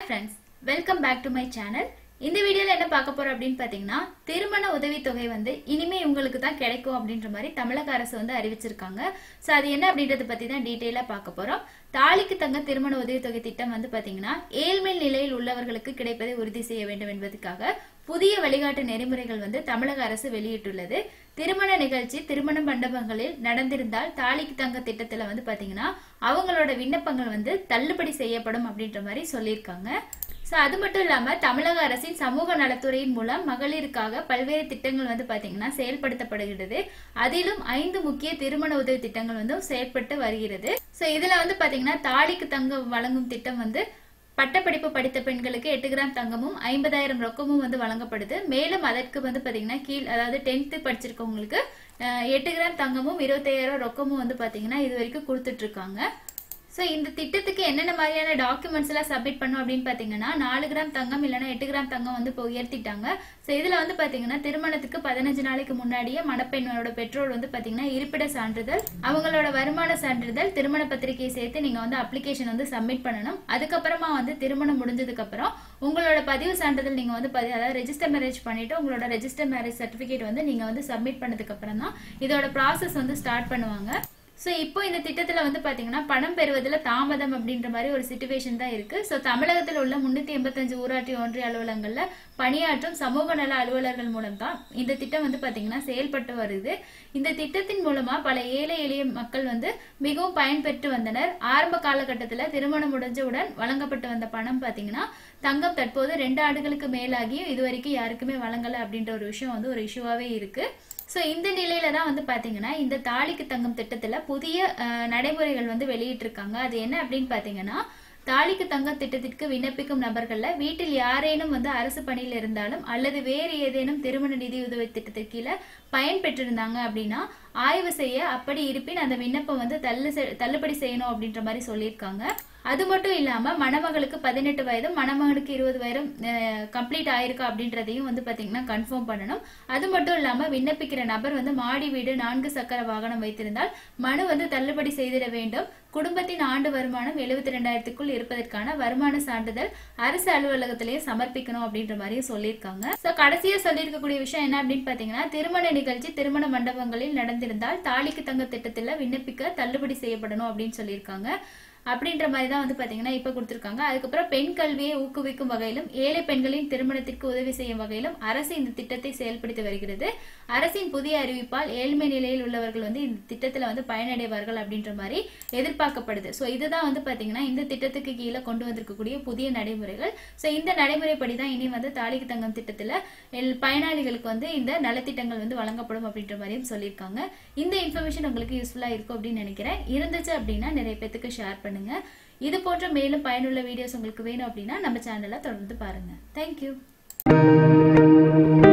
friends welcome back to my channel இந்த வீடியோல என்ன பார்க்க போறோம் அப்படின்னு பாத்தீங்கன்னா திருமண உதவித்தொகை வந்து இனிமே உங்களுக்கு தான் கிடைக்கும் அப்படின்ற மாதிரி தமிழக அரசு வந்து அறிவிச்சிருக்காங்க சோ அது என்ன அப்படின்றத பத்தி தான் டீட்டெயிலா பார்க்க போறோம் தாலிக்கு தங்க திருமண உதவித்தொகை திட்டம் வந்து பாத்தீங்கன்னா ஏழ்மை நிலையில் உள்ளவர்களுக்கு கிடைப்பதை உறுதி செய்ய வேண்டும் என்பதற்காக புதிய வழிகாட்டு நெறிமுறைகள் வந்து தமிழக அரசு வெளியிட்டுள்ளது திருமண நிகழ்ச்சி திருமண மண்டபங்களில் நடந்திருந்தால் தாலிக்கு தங்க திட்டத்துல வந்து பாத்தீங்கன்னா அவங்களோட விண்ணப்பங்கள் வந்து தள்ளுபடி செய்யப்படும் அப்படின்ற மாதிரி சொல்லியிருக்காங்க ஸோ அது மட்டும் இல்லாம தமிழக அரசின் சமூக நலத்துறையின் மூலம் மகளிருக்காக பல்வேறு திட்டங்கள் வந்து பாத்தீங்கன்னா செயல்படுத்தப்படுகிறது அதிலும் ஐந்து முக்கிய திருமண உதவி திட்டங்கள் வந்து செயல்பட்டு வருகிறது ஸோ இதுல வந்து பாத்தீங்கன்னா தாலிக்கு தங்கம் வழங்கும் திட்டம் வந்து பட்டப்படிப்பு படித்த பெண்களுக்கு எட்டு கிராம் தங்கமும் ஐம்பதாயிரம் ரொக்கமும் வந்து வழங்கப்படுது மேலும் அதற்கு வந்து பாத்தீங்கன்னா கீழ் அதாவது டென்த்து படிச்சிருக்கவங்களுக்கு அஹ், எட்டு கிராம் தங்கமும் இருபத்தையாயிரம் ரொக்கமும் வந்து பாத்தீங்கன்னா இது வரைக்கும் கொடுத்துட்டு இருக்காங்க ஸோ இந்த திட்டத்துக்கு என்னென்ன மாதிரியான டாக்குமெண்ட்ஸ் எல்லாம் சப்மிட் பண்ணும் அப்படின்னு பார்த்தீங்கன்னா நாலு கிராம் தங்கம் இல்லைன்னா எட்டு கிராம் தங்கம் வந்து இப்போ உயர்த்திட்டாங்க ஸோ இதில் வந்து பார்த்தீங்கன்னா திருமணத்துக்கு பதினஞ்சு நாளைக்கு முன்னாடியே மணப்பெண்ணோட பெற்றோர் வந்து பார்த்தீங்கன்னா இருப்பிட சான்றிதழ் அவங்களோட வருமான சான்றிதழ் திருமண பத்திரிகையை சேர்த்து நீங்கள் வந்து அப்ளிகேஷன் வந்து சப்மிட் பண்ணணும் அதுக்கப்புறமா வந்து திருமணம் முடிஞ்சதுக்கு அப்புறம் உங்களோட பதிவு சான்றிதழ் நீங்கள் வந்து பதி அதாவது ரெஜிஸ்டர் மேரேஜ் பண்ணிட்டு உங்களோட ரெஜிஸ்டர் மேரேஜ் சர்டிஃபிகேட் வந்து நீங்கள் வந்து சப்மிட் பண்ணதுக்கு அப்புறம் தான் இதோட ப்ராசஸ் வந்து ஸ்டார்ட் பண்ணுவாங்க ஸோ இப்போ இந்த திட்டத்தில் வந்து பார்த்தீங்கன்னா பணம் பெறுவதில் தாமதம் அப்படின்ற மாதிரி ஒரு சுச்சுவேஷன் தான் இருக்கு ஸோ தமிழகத்தில் உள்ள முன்னூற்றி எண்பத்தஞ்சு ஊராட்சி ஒன்றிய அலுவலகங்களில் பணியாற்றும் சமூக நல அலுவலர்கள் மூலம் தான் இந்த திட்டம் வந்து பார்த்தீங்கன்னா செயல்பட்டு வருது இந்த திட்டத்தின் மூலமா பல ஏழை எளிய மக்கள் வந்து மிகவும் பயன்பெற்று வந்தனர் ஆரம்ப காலகட்டத்தில் திருமணம் முடிஞ்சவுடன் வழங்கப்பட்டு வந்த பணம் பார்த்தீங்கன்னா தங்கம் தற்போது ரெண்டு ஆண்டுகளுக்கு மேலாகியும் இது வரைக்கும் யாருக்குமே வழங்கலை அப்படின்ற ஒரு விஷயம் வந்து ஒரு இஷ்யூவாகவே இருக்கு ஸோ இந்த நிலையில தான் வந்து பாத்தீங்கன்னா இந்த தாலிக்கு தங்கம் திட்டத்துல புதிய அஹ், நடைமுறைகள் வந்து வெளியிட்டிருக்காங்க அது என்ன அப்படின்னு பாத்தீங்கன்னா தாலிக்கு தங்கம் திட்டத்திற்கு விண்ணப்பிக்கும் நபர்கள்ல வீட்டில் யாரேனும் வந்து அரசு பணியில் இருந்தாலும் அல்லது வேறு ஏதேனும் திருமண நிதி உதவி திட்டத்திற்கு கீழே பயன்பெற்றிருந்தாங்க அப்படின்னா ஆய்வு செய்ய அப்படி இருப்பின் அந்த விண்ணப்பம் வந்து தள்ளு செ- தள்ளுபடி செய்யணும் அப்படின்ற மாதிரி சொல்லியிருக்காங்க அது மட்டும் இல்லாம மணமகளுக்கு பதினெட்டு வயதும் மணமகனுக்கு இருபது வயதும் கம்ப்ளீட் ஆயிருக்கா அப்படின்றதையும் வந்து பாத்தீங்கன்னா கன்ஃபார்ம் பண்ணணும் அது மட்டும் இல்லாம விண்ணப்பிக்கிற நபர் வந்து மாடி வீடு நான்கு சக்கர வாகனம் வைத்திருந்தால் மனு வந்து தள்ளுபடி செய்திட வேண்டும் குடும்பத்தின் ஆண்டு வருமானம் எழுபத்தி ரெண்டாயிரத்துக்குள் இருப்பதற்கான வருமான சான்றிதழ் அரசு அலுவலகத்திலேயே சமர்ப்பிக்கணும் அப்படின்ற மாதிரியும் சொல்லியிருக்காங்க சோ கடைசியா சொல்லியிருக்கக்கூடிய விஷயம் என்ன அப்படின்னு பாத்தீங்கன்னா திருமண நிகழ்ச்சி திருமண மண்டபங்களில் நடந்திருந்தால் தாலிக்கு தங்க திட்டத்துல விண்ணப்பிக்க தள்ளுபடி செய்யப்படணும் அப்படின்னு சொல்லியிருக்காங்க அப்படின்ற மாதிரி தான் வந்து பாத்தீங்கன்னா இப்ப கொடுத்திருக்காங்க அதுக்கப்புறம் பெண் கல்வியை ஊக்குவிக்கும் வகையிலும் ஏழை பெண்களின் திருமணத்திற்கு உதவி செய்யும் வகையிலும் அரசு இந்த திட்டத்தை செயல்படுத்தி வருகிறது அரசின் புதிய அறிவிப்பால் ஏழ்மை நிலையில் உள்ளவர்கள் வந்து இந்த திட்டத்துல வந்து பயனடைவார்கள் அப்படின்ற மாதிரி எதிர்பார்க்கப்படுது ஸோ இதுதான் வந்து பாத்தீங்கன்னா இந்த திட்டத்துக்கு கீழே கொண்டு வந்திருக்கக்கூடிய புதிய நடைமுறைகள் ஸோ இந்த நடைமுறைப்படி தான் இனி வந்து தாலிக்கு தங்கம் திட்டத்துல எல் பயனாளிகளுக்கு வந்து இந்த நலத்திட்டங்கள் வந்து வழங்கப்படும் அப்படின்ற மாதிரியும் சொல்லியிருக்காங்க இந்த இன்ஃபர்மேஷன் உங்களுக்கு யூஸ்ஃபுல்லா இருக்கும் அப்படின்னு நினைக்கிறேன் இருந்துச்சு அப்படின்னா நிறைய பேத்துக்கு ஷேர் பண்ணுங்க இது போன்ற மேலும் பயனுள்ள வீடியோஸ் உங்களுக்கு வேணும் அப்படின்னா நம்ம சேனலை தொடர்ந்து பாருங்க தேங்க்யூ